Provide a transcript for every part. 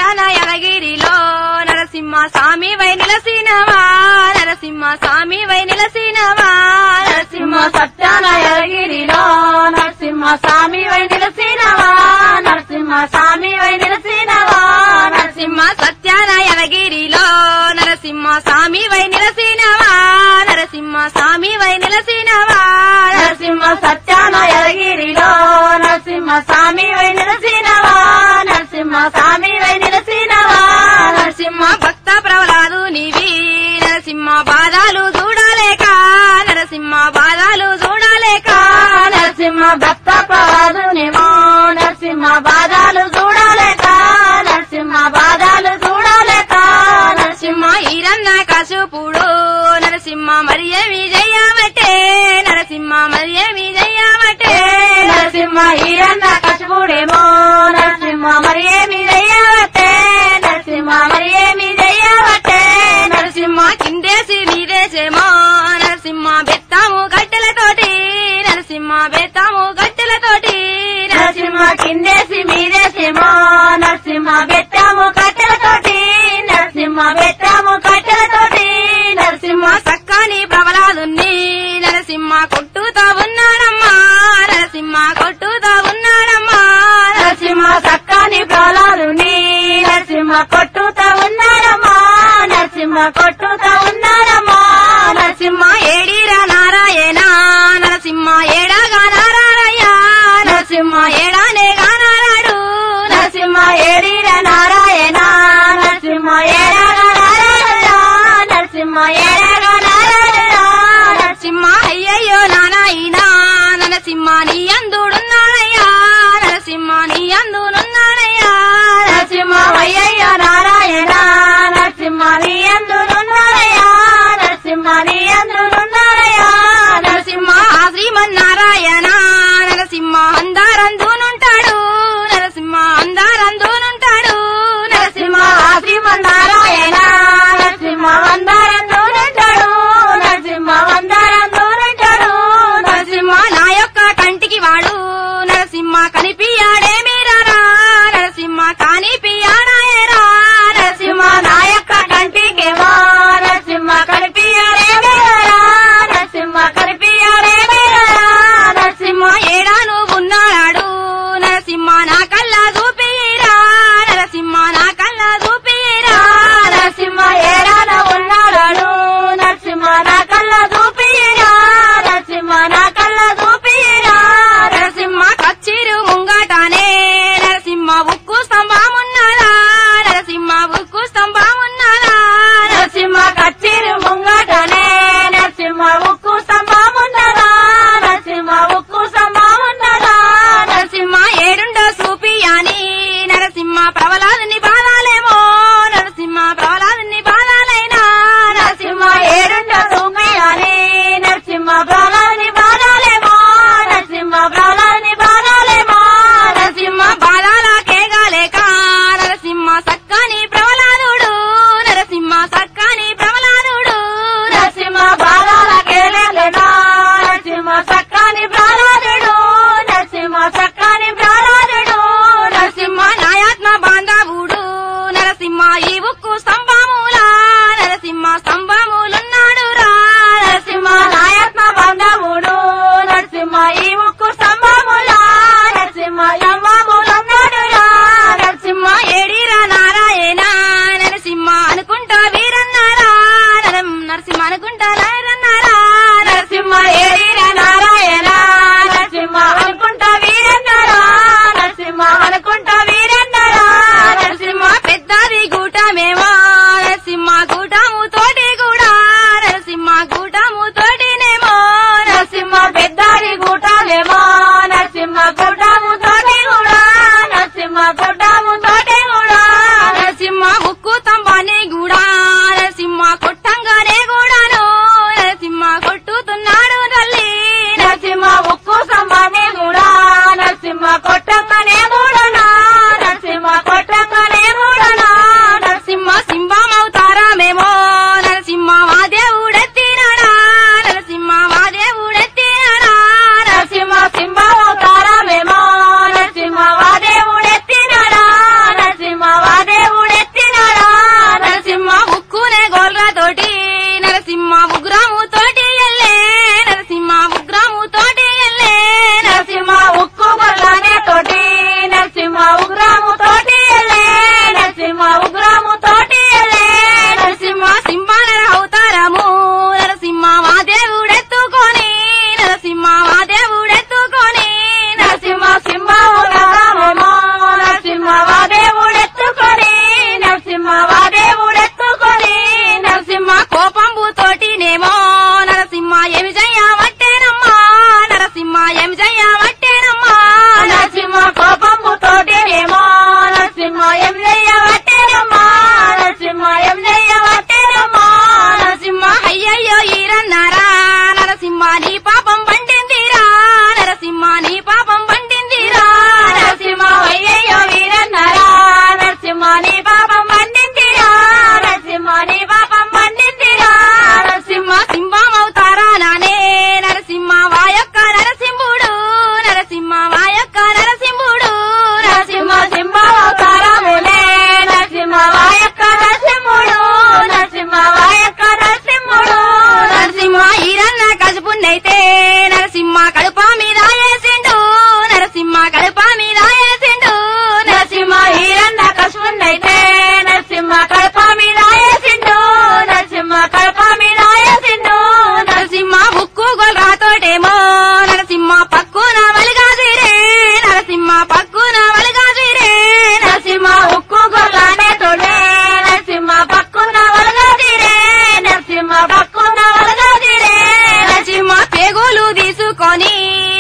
సత్యాన యలగిరిలో నరసింహ స్వామి వై నిలసినవా నరసింహ స్వామి వై నిలసినవా నరసింహ సత్యాన యలగిరిలో నరసింహ స్వామి వై నిలసినవా నరసింహ స్వామి వై నిలసినవా నరసింహ సత్యాన యలగిరిలో నరసింహ స్వామి వై నిలసినవా నరసింహ స్వామి వై నిలసినవా నరసింహ సత్యాన యలగిరిలో నరసింహ స్వామి వై నిలసినవా నరసింహ స్వామి వై నిలసినవా నరసింహ భక్త ప్రవలాదు నీవి నరసింహ బాధాలు చూడలేక నరసింహ బాధాలు చూడలేక నరసింహ భక్త పాదునేమో నరసింహ బాధాలు చూడలేక నరసింహ బాధాలు చూడలేక నరసింహ ఈరన్న కసుపుడు నరసింహ మరి ఏమి చెయ్యబట్టే నరసింహ మరి ఏమి చెయ్యబట్టే నరసింహ ఈరన్న కశుడేమో నరసింహ మరి ఏమి చెయ్యవట్టే నరసింహ మరి ఏమి చెయ్యవట్టే నరసింహ కిందేసి మీదేసేమో నరసింహ బెత్తాము గట్టెలతోటి నరసింహ బెత్తాము గట్టెలతోటి నరసింహ కిందేసి మీదేసేమో నరసింహ బెట్టాము కట్టెలతోటి నరసింహ బెట్టాము కట్టెలతోటి నరసింహ సక్కని ప్రబలాదున్ని నరసింహ కొట్టుతా ఉన్నాడమ్మా నరసింహ కొట్టుతా ఉన్నాడమ్మా నరసింహ సక్కని ప్రహ్లాదుని నరసింహ కొట్టుతా ఉన్నారమ్మా నరసింహ కొట్టుతా ఉన్నారమ్మా నరసింహ ఏడిరా నారాయణ నరసింహ ఏడాగా నారాయణ నరసింహ ఏడానే గానారాడు నరసింహ ఏడిర నారాయణ నరసింహ ఏడగ నారాయణ నరసింహ ఏడగ నారాయణ నరసింహ అయ్యయ్యో నారాయణ నరసింహ నీ అందుడున్నాడయ్యా నరసింహ నీ అందునున్నాడయ్యా నరసింహ అయ్యయ్య నారాయణ నరసింహ నీ అందునున్నారయ్యా నరసింహ నీ అందునున్నారయ్యా నరసింహ ఆ శ్రీమన్నారాయణ నరసింహ అందారందునుంటాడు నరసింహ అందారందునుంటాడు నరసింహ శ్రీమన్నారాయణ నరసింహ వందరం దూరంటాడు నరసింహ వందరం దూరంటాడు నరసింహ నా యొక్క కంటికి వాడు నరసింహ కనిపియాడే మీరారా నరసింహ కానిపియాడాయరా నరసింహ నా యొక్క కంటికేమో నరసింహ కనిపించడే మేరా నరసింహ కనిపించడే మేరా నరసింహ ఏడా నువ్వు ఉన్నాడు నరసింహ నా కల్లా చూపిరా నరసింహ నా కల్లా చూపిరా నరసింహ ఏడాన ఉన్నాడు నరసింహ నా కళ్ళ చూపిరా నరసింహ నా కళ్ళ చూపిరా నరసింహ కచ్చిరు ముంగటానే నరసింహ ఉక్కు స్తంభమున్నదా నరసింహ ఉక్కు స్తంభమున్నదా నరసింహ కచ్చిరు ముంగటనే నరసింహ ఉక్కు స్తంభమున్నదా నరసింహ ఉక్కు స్తంభమున్నదా నరసింహ ఏడుండో సూపి అని నరసింహ ప్రవలాదుని బాధాలేమో నరసింహ ప్రవలాదుని బాధాలైనా నరసింహ ఏడుండ తూమి అని నరసింహ ప్రాణాలని బాధాలేమో నరసింహ ప్రాణాలని బాధాలేమో నరసింహ బాధాలకేగాలేక నరసింహ సక్కని ప్రవలాదుడు నరసింహ సక్కని ప్రవలాదుడు నరసింహ బాధాలకేలేనా నరసింహ సక్కని ప్రాణాదుడు నరసింహ సక్కని ప్రాణాదుడు నరసింహ నాయాత్మ బాంధవుడు నరసింహ ఈ ఉక్కు స్తంభములా నరసింహ స్తంభములున్నాడు రా నరసింహ నాయత్మ బంధవుడు నరసింహ ఈ ముక్కు స్తంభములా నరసింహ యమ్మములన్నాడురా నరసింహ ఏడిరా నారాయణ నరసింహ అనుకుంటా వీరన్నారా నరం నరసింహ అనుకుంటా నారన్నారా నరసింహ ఏరిర నారాయణ నరసింహ అనుకుంటా వీరన్నారా నరసింహ అనుకుంటా వీరన్నారా నరసింహ పెద్దది గూటమేమో నరసింహ గూటము తోటి కూడా నరసింహ గూటము తోటినేమో నరసింహ పెద్దారి గూటాలేమో నరసింహ గుడ్డము తోటి కూడా నరసింహ గుడ్డము తోటి కూడా నరసింహ ఉక్కు తంబాని కూడా నరసింహ కొట్టంగానే కూడాను నరసింహ కొట్టుతున్నాడు తల్లి నరసింహ ఉక్కు సంబానే కూడా నరసింహ కొట్టమ్మనే మూడనా నరసింహ కొట్టమ్మనే మూడనా నరసింహ సింహమవుతారామేమో నరసింహ మా దేవుడెత్తినాడా నరసింహ మా దేవుడెత్తినాడా నరసింహ సింహ అవతారమేమో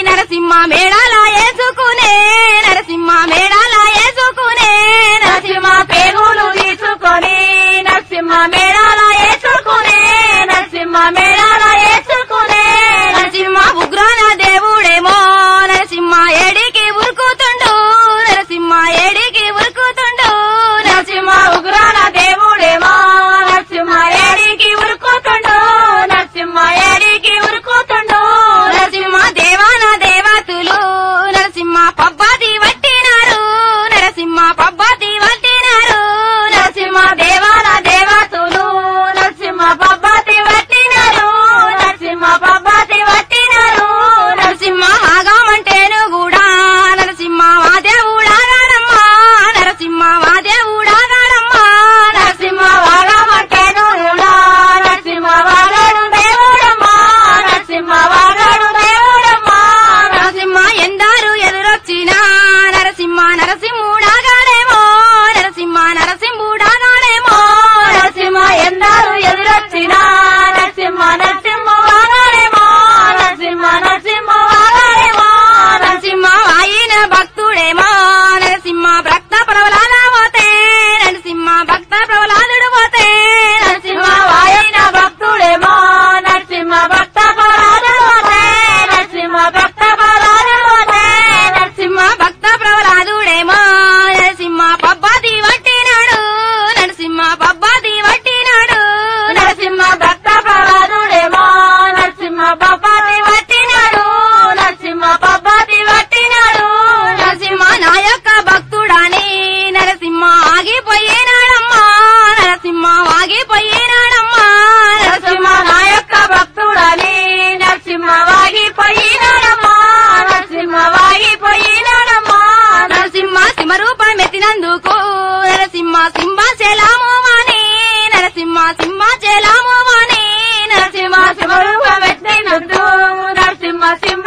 నరసింహ మేడాల వేసుకునే నరసింహ మేడాల వేసుకునే నరసింహ పేగులు తీసుకొని నరసింహ మేళాల వేసుకునే నరసింహ మేళాల వేసుకునే నరసింహ ఉగ్రాన దేవుడేమో నరసింహ ఏడికి ఉరుకుతుండు నరసింహ ఏడికి ఉరుకుతుండు నరసింహ ఉగ్రాల దేవుడేమో నరసింహ ఏడికి ఉరుకుతుండు నరసింహ ఏడికి ఉరుకుతుండు నరసింహ దేవాన దేవతులు నరసింహ పబ్బాది వట్టినారు నరసింహ పబ్బాది వట్టినారు నరసింహ దేవాల దేవతులు నరసింహ పబ్బతి వట్టినారు నరసింహ పబ్బతి వట్టినారు నరసింహ ఆగామంటేను కూడా నరసింహ మా దేవుడాగాడమ్మా నరసింహ మా దేవుడాగాడమ్మా నరసింహ వాగమంటేను కూడా నరసింహ వాగడు దేవుడమ్మా నరసింహ వాగడు దేవుడమ్మా నరసింహ ఎందారు ఎదురొచ్చినా నరసింహ నరసింహుడాగాడేమో నరసింహ నరసింహుడాగాడేమో నరసింహ ఎందరు ఎదురొచ్చినా నరసింహ నరసింహ వాగడేమో నరసింహ నరసింహ వాగడేమో నరసింహ ఆయన భక్తుడేమో నరసింహ భక్త ప్రవలాద పోతే నరసింహ భక్త ప్రవలాదుడు పోతే నరసింహ వాయన భక్తుడేమో నరసింహ భక్త పరాధమోతే నరసింహ భక్త పరాధమోతే నరసింహ భక్త ప్రవలాదుడేమో నరసింహ పబ్బాది వట్టినాడు నరసింహ పబ్బాది వట్టినాడు నరసింహ భక్త పరాధుడేమో నరసింహ పబ్బతి వట్టినాడు నరసింహ పబ్బతి వట్టినాడు నరసింహ నా యొక్క భక్తుడాని నరసింహ ఆగిపోయినాడమ్మా నరసింహ ఆగిపోయినాడమ్మా నరసింహ నా యొక్క భక్తుడని నరసింహ వాగిపోయినాడమ్మా నరసింహ వాగిపోయినాడమ్మా నరసింహ సింహరూపం ఎత్తినందుకు నరసింహ సింహాచలాము వాణి నరసింహ సింహాచలాము వాణి నరసింహ శివరూపం ఎత్తినందు నరసింహ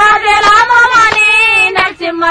సింహాచలామని నరసింహ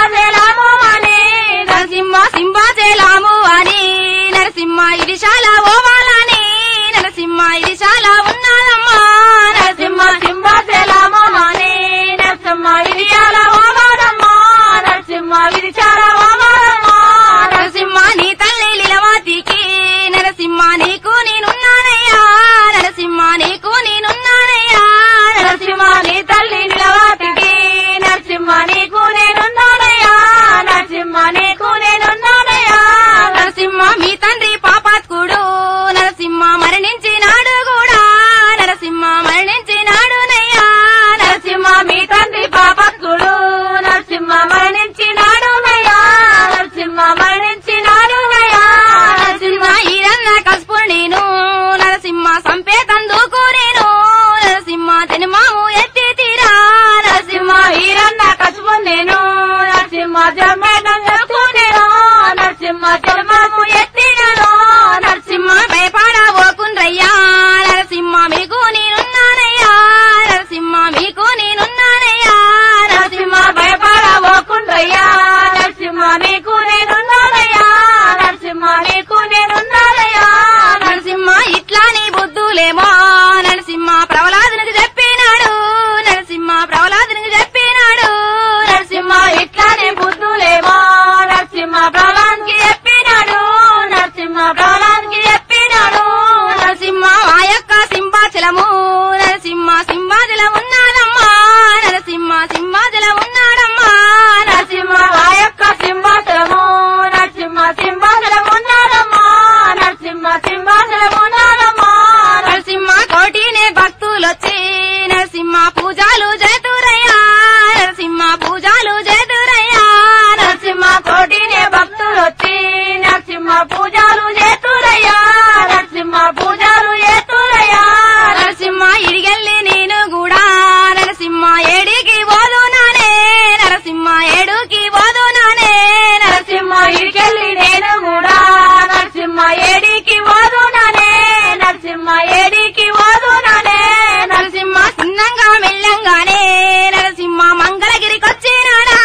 సింహాచలామని నరసింహ సింహాచలాము వాణి నరసింహ ఇది చాలా ఓవాలని నరసింహ ఇది చాలా ఉన్నాదమ్మా నరసింహ నరసింహ సింహాచలామని నరసింహ ఇడియాల ఓమారమ్మా నరసింహ ఇది చాలా ఓమారమ్మా నరసింహ నీ తల్లి లీలవాతికి నరసింహ నీకు నేనున్నానయ్యా నరసింహ నీకు నేనున్నానయ్యా నరసింహ నీ తల్లి నిలవాతికి నరసింహ నీకు నేనున్నానయ్యా నరసింహ నీకు నేనున్నానయ్యా నరసింహ మీ తండ్రి పాపాత్కుడు నరసింహ మరణించినాడు కూడా నరసింహ మరణించినాడు నయ్యా నరసింహ మీ తండ్రి పాపత్తుడు నరసింహ మరణించినాడు నయ్యా నరసింహ మరణించినాడు నయ్యా నరసింహ ఈరన్న కసుపు నేను నరసింహ సంపేతందుకు నేను నరసింహ తినుమాము ఎత్తి తీరా నరసింహ ఈరన్న కసుపు నేను నరసింహ జమ్మేటం చెప్పుకునేను నరసింహ జన్మము ఎత్తినను నరసింహ భయపడబోకుండ్రయ్యా నరసింహ మీకు నేనున్నానయ్యా నరసింహ మీకు నేనున్నానయ్యా నరసింహ భయపడబోకుండ్రయ్యా నరసింహ నీకు నేనున్నానయ్యా నరసింహ నీకు నేనున్నానయ్యా నరసింహ ఇట్లా నీ బుద్ధులేమో నరసింహ ప్రవలాదునికి చెప్పినాడు నరసింహ ప్రవలాదునికి చెప్పినాడు నరసింహ ఇట్లానే బుద్ధులేమో నరసింహ ప్రళానికి చెప్పినాడు నరసింహ ప్రళానికి చెప్పినాడు నరసింహ ఆ యొక్క సింహాచలము నరసింహ సింహాచలం ఉన్నాడమ్మా నరసింహ సింహాచలం ఉన్నాడమ్మా నరసింహ ఆ యొక్క సింహాసనము నరసింహ సింహాసనం ఉన్నాడమ్మా నరసింహ సింహాసనం ఉన్నాడమ్మా నరసింహ కోటినే భక్తులొచ్చి నరసింహ పూజలు చేతురయ్యా నరసింహ పూజలు చేతురయ్యా నరసింహ కోటినే భక్తులు వచ్చి నరసింహ పూజలు చేతురయ్యా నరసింహ పూజలు చేతురయ్యా నరసింహ ఇడిగెళ్ళి నేను కూడా నరసింహ ఏడికి పోదునానే నరసింహ ఏడుకి పోదునానే నరసింహ ఇడికెళ్ళి నేను కూడా నరసింహ ఏడికి ఓదుననే నరసింహ ఏడికి ఓదుననే నరసింహ చిన్నంగా మెల్లంగానే నరసింహ మంగళగిరికొచ్చినాడా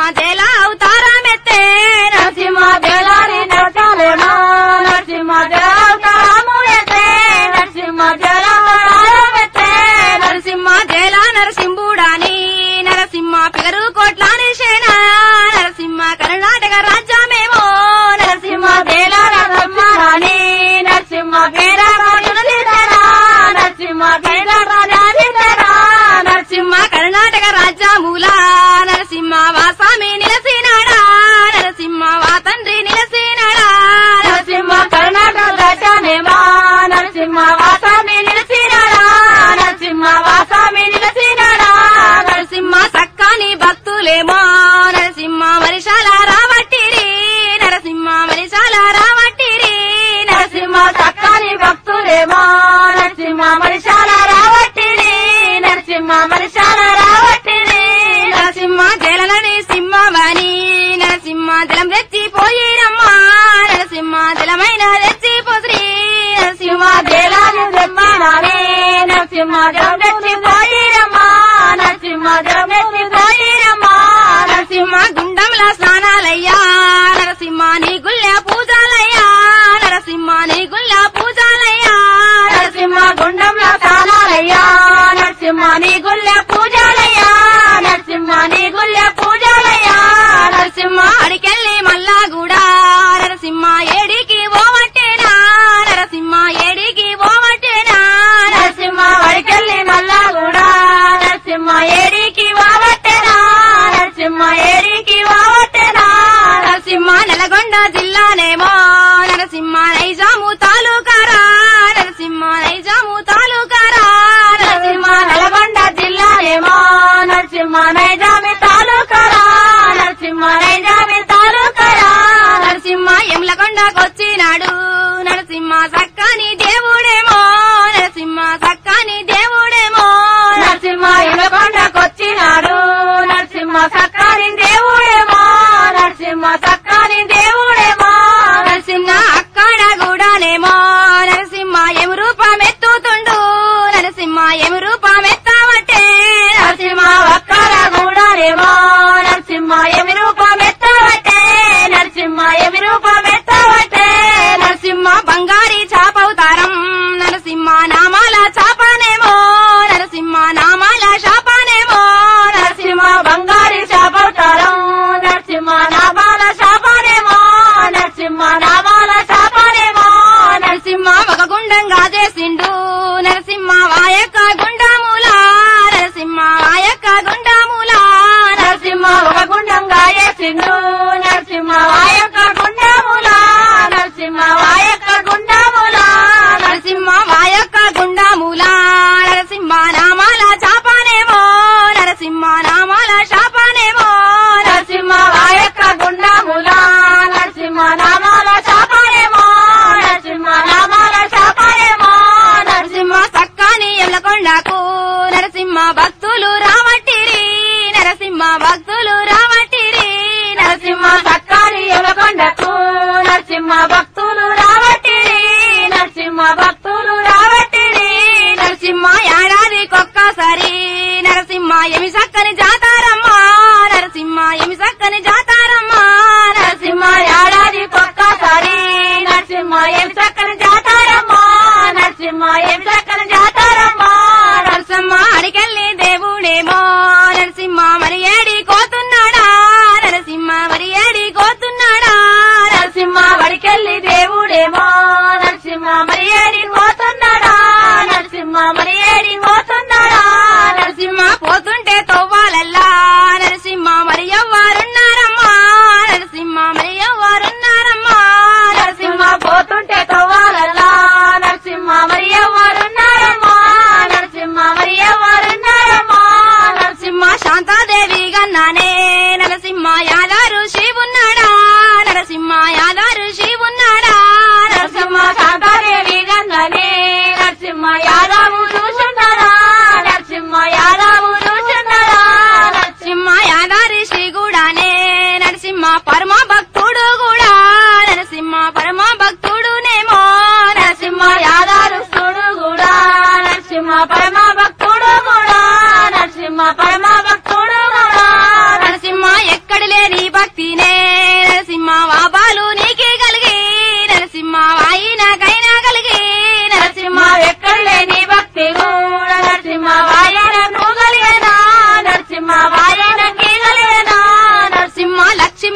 జల అవతారమెత్తే నరసింహ జలాని నరసాలేమో నరసింహ జలావతారము ఎత్తే నరసింహ జలావతారం ఎత్తే నరసింహ జల నరసింహుడాని నరసింహ పిగరు కోట్ల నిషేణ నరసింహ కర్ణాటక రాజ్యమేమో నరసింహ జల నరసింహాని నరసింహ పేర రాజునితరా నరసింహ పేర రాజానితరా నరసింహ కర్ణాటక రాజ్యమూల నరసింహ వాసామి నిలసినాడా నరసింహ వా తండ్రి నిలసినాడా నరసింహ కర్ణాటక రాజానేమా నరసింహ వాసామి నిలిచినాడా నరసింహ వాసామి నిలిచినాడా నరసింహ సక్కాని భక్తులేమో నరసింహ మరిశాల రావట్టిరి నరసింహ మరిశాల రావట్టిరి నరసింహ చక్కని భక్తులేమో నరసింహ మనిషాల రావట్టిని నరసింహ మనిషాల రావట్టిని నరసింహ జలనని సింహమని నరసింహ జలం తెచ్చిపోయిరమ్మా నరసింహ జలమైన తెచ్చిపోశ్రీ నరసింహ నరసింహ దేలాని బ్రహ్మణాని నరసింహ జగమెత్తి పోయిరమ్మా నరసింహ జగమెత్తి పోయిరమ్మా నరసింహ గుండంల స్నానాలయ్యా నరసింహ నీ గుళ్ళ పూజాలయ్యా నరసింహ నీ గుళ్ళ పూజాలయ్యా నరసింహ గుండంలో స్థానాలయ్యా నరసింహ నీ గుళ్ళ పూజాలయ్యా నరసింహ నీ గుళ్ళ పూజాలయ్యా నరసింహ అడికెళ్ళి మల్లా కూడా నరసింహ ఏడికి ఓవట్టేనా నరసింహ ఏడికి ఓవట్టేనా నరసింహ వడికెళ్ళి మల్లా కూడా నరసింహ ఏడికి వావట్టెనా నరసింహ ఏడికి వావట్టెనా నరసింహ నల్గొండ జిల్లానేమో నరసింహ నైజాము తాలూకారా నరసింహ నైజాము తాలూకారా నరసింహ నల్గొండ జిల్లానేమో నరసింహ నైజామి తాలూకరా నరసింహ నైజామి తాలూకరా నరసింహ ఎమ్లకొండకొచ్చినాడు నరసింహ సక్కని దేవుడేమో నరసింహ సక్కని దేవుడేమో నరసింహ ఇలకొండకొచ్చినాడు నరసింహ సక్కాని దేవుడేమో నరసింహ సక్కాని దేవుడేమో నరసింహ అక్కడ కూడానేమో నరసింహ ఎము రూపమెత్తుతుండు నరసింహ ఎము రూపమెత్తావట్టే నరసింహ ఒక్కర కూడానేమో నరసింహ ఎమి రూపమెత్తవట్టే నరసింహ ఎమి రూపమెత్తవట్టే నరసింహ బంగారి చాపవుతారం నరసింహ నామాల చాపనేమో నరసింహ నామాల శాపనేమో నరసింహ బంగారి శాపవతారం నరసింహ నామాల శాపనేమో నరసింహ నామాల శాపనేమో నరసింహ ఒక గుండంగా చేసిండు నరసింహ వాయక్క గుండముల నరసింహ వాయక్క గుండముల నరసింహ ఒక గుండంగా వేసిండు నరసింహ వాయక్క గుండముల నరసింహ వాయక్క గుండముల నరసింహ వాయక్క గుండముల నరసింహ నామాల చాపనేమో నరసింహ నామాల శాపనేమో నరసింహ వాయక్క గుండముల నరసింహ నామాల శాపనేమో నరసింహ నామాల శాపనేమో నరసింహ సక్కాని ఎల్లకొండకు నరసింహ భక్తులు రావట్టిరి నరసింహ భక్తులు రావట్టిరి నరసింహ సక్కాని ఎలకొండకు నరసింహ భక్తులు రావట్టిరి నరసింహ భక్తులు రావట్టిరి నరసింహ ఏడాదికొక్కసారి నరసింహ ఎమి సక్కని జాతారమ్మా నరసింహ ఎమి సక్కని జాతారమ్మా నరసింహ ఏడాది ఒక్కసారి నరసింహ ఏం చక్కని జాతారమ్మా నరసింహ ఏం చక్కని జాతారమ్మా నరసింహ అడికెళ్ళి దేవుడేమో నరసింహ మరి ఏడి కోతున్నాడా నరసింహ మరి ఏడి కోతున్నాడా నరసింహ వడికెళ్ళి దేవుడేమో నరసింహ మరి ఏడి పోతున్నాడా నరసింహ మరి ఏడి పోతున్నాడా నరసింహ పోతుంటే తవ్వాలల్లా నరసింహ మరి ఎవ్వరున్నారమ్మా నరసింహ మరి ఎవ్వరున్నారమ్మా నరసింహ పోతుంటే తవ్వాలల్లా నరసింహ మరి ఎవరున్నారమ్మా నరసింహ మరి ఎవరున్నారమ్మా నరసింహ శాంతాదేవి గన్నానే నరసింహ యాదారు శివున్నాడా నరసింహ యాదారు శివున్నాడా నరసింహ శాంతాదేవి గంగనే నరసింహ యాదవు చూసున్నారా నరసింహ యాదవు చూసున్నారా నరసింహ యాదారి శ్రీ కూడానే నరసింహ పరమ భక్తుడు కూడా నరసింహ పరమ భక్తుడునేమో నరసింహ యాదారు చూడు కూడా నరసింహ పరమ భక్తుడు కూడా నరసింహ పరమ భక్తుడు కూడా నరసింహ ఎక్కడి లేని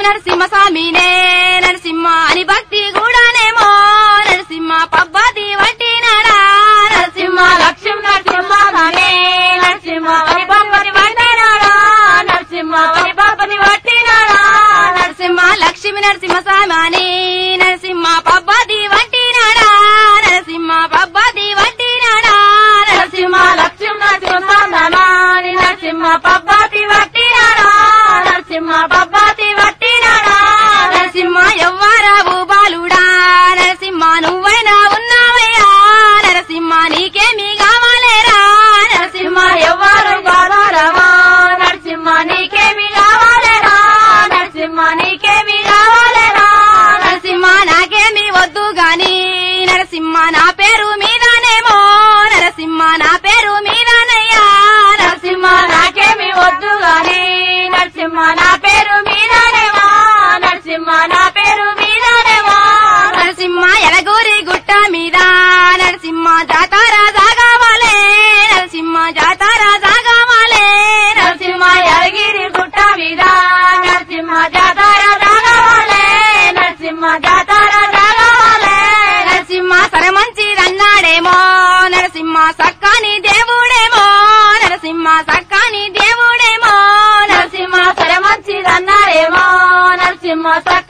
నరసింహ స్వామినే నరసింహ అని భక్తి కూడానేమో నరసింహ పబ్బతి వట్టినాడా నరసింహ లక్ష్మి నరసింహ నానే నరసింహ పరిపంపని వట్టినాడా నరసింహ పరిపంపని వట్టినాడా నరసింహ లక్ష్మి నరసింహ స్వామి నరసింహ పబ్బతి వట్టినాడా నరసింహ పబ్బతి వట్టినాడా నరసింహ లక్ష్మి నరసింహ నాని నరసింహ పబ్బాతి వట్టినాడా నరసింహ పబ్బాతి వట్టినాడా నరసింహ ఎవ్వరావు బాలుడా నరసింహ నువ్వైనా ఉన్నావయ్యా నరసింహ నీకేమి కావాలేరా నరసింహ ఎవరు గోదారమా నరసింహ నీకేమి కావాలేరా నరసింహ నీకేమి కావాలేరా నరసింహ నాకేమి వద్దు గాని నరసింహ నా పేరు మీదనేమో నరసింహ నా పేరు మీదనయ్యా నరసింహ నాకేమి వద్దు గాని నరసింహ నా పేరు మీదనేవా నరసింహ నా పేరు మీదనేవా నరసింహ ఎలగూరి గుట్ట మీద నరసింహ జాతార జాగావాలే నరసింహ జాతార జాగావాలే నరసింహ యలగిరి గుట్ట మీద నరసింహ జాతర రాగవాలే నరసింహ జాతర రాగవాలే నరసింహ సరమంచిదన్నాడేమో నరసింహ సక్కాని దేవుడేమో నరసింహ సక్కాని దేవుడేమో నరసింహ సరే మంచిదన్నారేమో నరసింహ